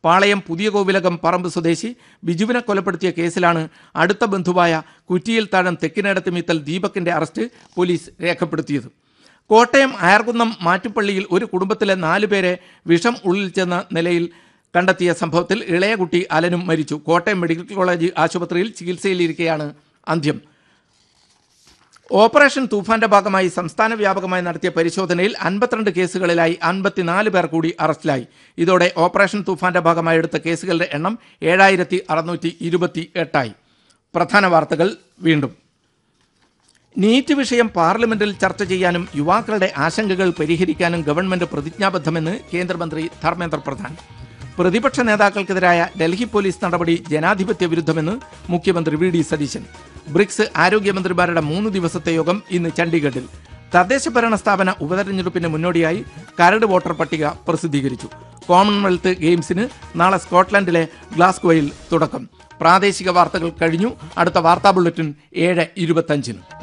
പാളയം പുതിയ കോവിലകം പറമ്പ് സ്വദേശി ബിജുവിനെ കൊലപ്പെടുത്തിയ കേസിലാണ് അടുത്ത ബന്ധുവായ കുറ്റിയിൽ താഴം തെക്കിനടത്ത് മീത്തൽ ദീപകിന്റെ അറസ്റ്റ് പോലീസ് രേഖപ്പെടുത്തിയത് കോട്ടയം അയർകുന്നം മാറ്റുപള്ളിയിൽ ഒരു കുടുംബത്തിലെ നാലുപേരെ വിഷം ഉള്ളിൽ ചെന്ന നിലയിൽ കണ്ടെത്തിയ സംഭവത്തിൽ ഇളയ കുട്ടി അലനും മരിച്ചു കോട്ടയം മെഡിക്കൽ കോളേജ് ആശുപത്രിയിൽ ചികിത്സയിലിരിക്കെയാണ് അന്ത്യം ഓപ്പറേഷൻ തൂഫാന്റെ ഭാഗമായി സംസ്ഥാന വ്യാപകമായി നടത്തിയ പരിശോധനയിൽ അൻപത്തിരണ്ട് കേസുകളിലായി അൻപത്തിനാല് പേർ കൂടി അറസ്റ്റിലായി ഇതോടെ ഓപ്പറേഷൻ തൂഫാന്റെ ഭാഗമായി എടുത്ത കേസുകളുടെ എണ്ണം ഏഴായിരത്തി അറുന്നൂറ്റി ഇരുപത്തി എട്ടായി പ്രധാന വാർത്തകൾ വീണ്ടും നീറ്റ് വിഷയം പാർലമെന്റിൽ ചർച്ച ചെയ്യാനും യുവാക്കളുടെ ആശങ്കകൾ പരിഹരിക്കാനും ഗവൺമെന്റ് പ്രതിജ്ഞാബദ്ധമെന്ന് കേന്ദ്രമന്ത്രി ധർമ്മേന്ദ്ര പ്രധാൻ പ്രതിപക്ഷ നേതാക്കൾക്കെതിരായ ഡൽഹി പോലീസ് നടപടി ജനാധിപത്യ വിരുദ്ധമെന്ന് മുഖ്യമന്ത്രി വി ഡി സതീശൻ ബ്രിക്സ് ആരോഗ്യമന്ത്രിമാരുടെ മൂന്ന് ദിവസത്തെ യോഗം ഇന്ന് ചണ്ഡീഗഡിൽ തദ്ദേശ ഭരണ സ്ഥാപന ഉപതെരഞ്ഞെടുപ്പിന് മുന്നോടിയായി കരട് വോട്ടർ പട്ടിക പ്രസിദ്ധീകരിച്ചു കോമൺവെൽത്ത് ഗെയിംസിന് നാളെ സ്കോട്ട്ലൻഡിലെ ഗ്ലാസ്ഗോയിൽ തുടക്കം പ്രാദേശിക വാർത്തകൾ കഴിഞ്ഞു അടുത്ത വാർത്താ ബുള്ളറ്റിൻ ഏഴ് ഇരുപത്തഞ്ചിന്